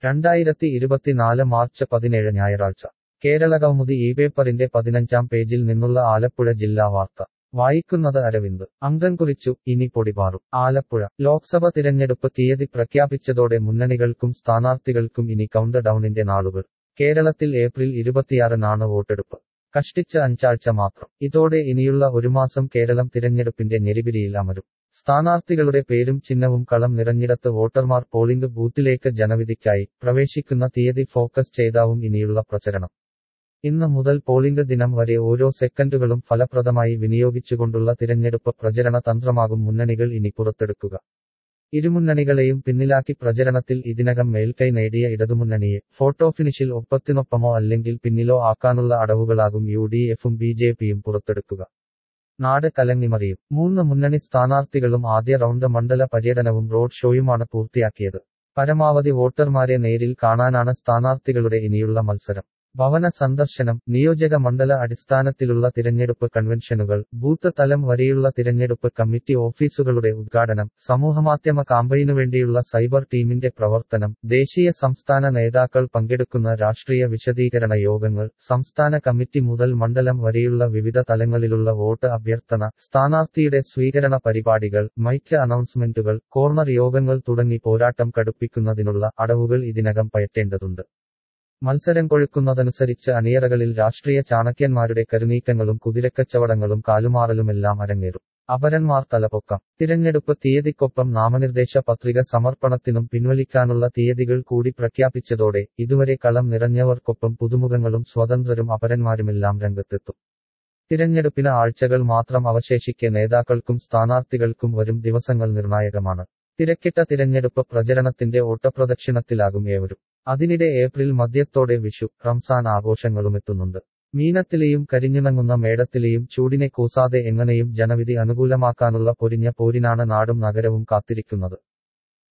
രണ്ടായിരത്തി ഇരുപത്തിനാല് മാർച്ച് പതിനേഴ് ഞായറാഴ്ച കേരളകൗമുദി ഈ പേപ്പറിന്റെ പതിനഞ്ചാം പേജിൽ നിന്നുള്ള ആലപ്പുഴ ജില്ലാ വാർത്ത വായിക്കുന്നത് അരവിന്ദ് അംഗം കുറിച്ചു ഇനി പൊടിപാറും ആലപ്പുഴ ലോക്സഭ തിരഞ്ഞെടുപ്പ് തീയതി പ്രഖ്യാപിച്ചതോടെ മുന്നണികൾക്കും സ്ഥാനാർത്ഥികൾക്കും ഇനി കൗണ്ട് ഡൌണിന്റെ നാളുകൾ കേരളത്തിൽ ഏപ്രിൽ ഇരുപത്തിയാറിനാണ് വോട്ടെടുപ്പ് കഷ്ടിച്ച് അഞ്ചാഴ്ച മാത്രം ഇതോടെ ഇനിയുള്ള ഒരു മാസം കേരളം തിരഞ്ഞെടുപ്പിന്റെ ഞെരിപിരിയിൽ അമരും സ്ഥാനാർത്ഥികളുടെ പേരും ചിഹ്നവും കളം നിറഞ്ഞിടത്ത് വോട്ടർമാർ പോളിംഗ് ബൂത്തിലേക്ക് ജനവിധിക്കായി പ്രവേശിക്കുന്ന തീയതി ഫോക്കസ് ചെയ്താവും ഇനിയുള്ള പ്രചരണം ഇന്ന് മുതൽ പോളിംഗ് ദിനം വരെ ഓരോ സെക്കൻഡുകളും ഫലപ്രദമായി വിനിയോഗിച്ചുകൊണ്ടുള്ള തിരഞ്ഞെടുപ്പ് പ്രചരണ തന്ത്രമാകും മുന്നണികൾ ഇനി പുറത്തെടുക്കുക ഇരുമുന്നണികളെയും പിന്നിലാക്കി പ്രചരണത്തിൽ ഇതിനകം മേൽക്കൈ നേടിയ ഇടതുമുന്നണിയെ ഫോട്ടോ ഫിനിഷിൽ ഒപ്പത്തിനൊപ്പമോ അല്ലെങ്കിൽ പിന്നിലോ ആക്കാനുള്ള അടവുകളാകും യു ഡി എഫും ബി ജെ പിയും പുറത്തെടുക്കുക നാട് കലങ്ങിമറിയും മൂന്ന് മുന്നണി സ്ഥാനാർത്ഥികളും ആദ്യ റൗണ്ട് മണ്ഡല പര്യടനവും റോഡ് ഷോയുമാണ് പൂർത്തിയാക്കിയത് പരമാവധി വോട്ടർമാരെ നേരിൽ കാണാനാണ് സ്ഥാനാർത്ഥികളുടെ ഇനിയുള്ള മത്സരം ഭവന സന്ദർശനം നിയോജക മണ്ഡല അടിസ്ഥാനത്തിലുള്ള തിരഞ്ഞെടുപ്പ് കൺവെൻഷനുകൾ ബൂത്ത് തലം വരെയുള്ള തിരഞ്ഞെടുപ്പ് കമ്മിറ്റി ഓഫീസുകളുടെ ഉദ്ഘാടനം സമൂഹമാധ്യമ കാമ്പയിനു വേണ്ടിയുള്ള സൈബർ ടീമിന്റെ പ്രവർത്തനം ദേശീയ സംസ്ഥാന നേതാക്കൾ പങ്കെടുക്കുന്ന രാഷ്ട്രീയ വിശദീകരണ യോഗങ്ങൾ സംസ്ഥാന കമ്മിറ്റി മുതൽ മണ്ഡലം വരെയുള്ള വിവിധ തലങ്ങളിലുള്ള വോട്ട് അഭ്യർത്ഥന സ്ഥാനാർത്ഥിയുടെ സ്വീകരണ പരിപാടികൾ മൈക്ക് അനൗൺസ്മെന്റുകൾ കോർണർ യോഗങ്ങൾ തുടങ്ങി പോരാട്ടം കടുപ്പിക്കുന്നതിനുള്ള അടവുകൾ ഇതിനകം പയറ്റേണ്ടതുണ്ട് മത്സരം കൊഴുക്കുന്നതനുസരിച്ച് അണിയറകളിൽ രാഷ്ട്രീയ ചാണക്യന്മാരുടെ കരുനീക്കങ്ങളും കുതിരക്കച്ചവടങ്ങളും കാലുമാറലുമെല്ലാം അരങ്ങേറും അപരന്മാർ തലപൊക്കം തിരഞ്ഞെടുപ്പ് തീയതിക്കൊപ്പം നാമനിർദ്ദേശ പത്രിക സമർപ്പണത്തിനും പിൻവലിക്കാനുള്ള തീയതികൾ കൂടി പ്രഖ്യാപിച്ചതോടെ ഇതുവരെ കളം നിറഞ്ഞവർക്കൊപ്പം പുതുമുഖങ്ങളും സ്വതന്ത്രരും അപരന്മാരുമെല്ലാം രംഗത്തെത്തും തിരഞ്ഞെടുപ്പിന് ആഴ്ചകൾ മാത്രം അവശേഷിക്കെ നേതാക്കൾക്കും സ്ഥാനാർത്ഥികൾക്കും വരും ദിവസങ്ങൾ നിർണായകമാണ് തിരക്കിട്ട തിരഞ്ഞെടുപ്പ് പ്രചരണത്തിന്റെ ഓട്ടപ്രദക്ഷിണത്തിലാകും ഏവരും അതിനിടെ ഏപ്രിൽ മധ്യത്തോടെ വിഷു റംസാൻ ആഘോഷങ്ങളുമെത്തുന്നുണ്ട് മീനത്തിലെയും കരിഞ്ഞിണങ്ങുന്ന മേടത്തിലെയും ചൂടിനെ കൂസാതെ എങ്ങനെയും ജനവിധി അനുകൂലമാക്കാനുള്ള പൊരിഞ്ഞ പോരിനാണ് നാടും നഗരവും കാത്തിരിക്കുന്നത്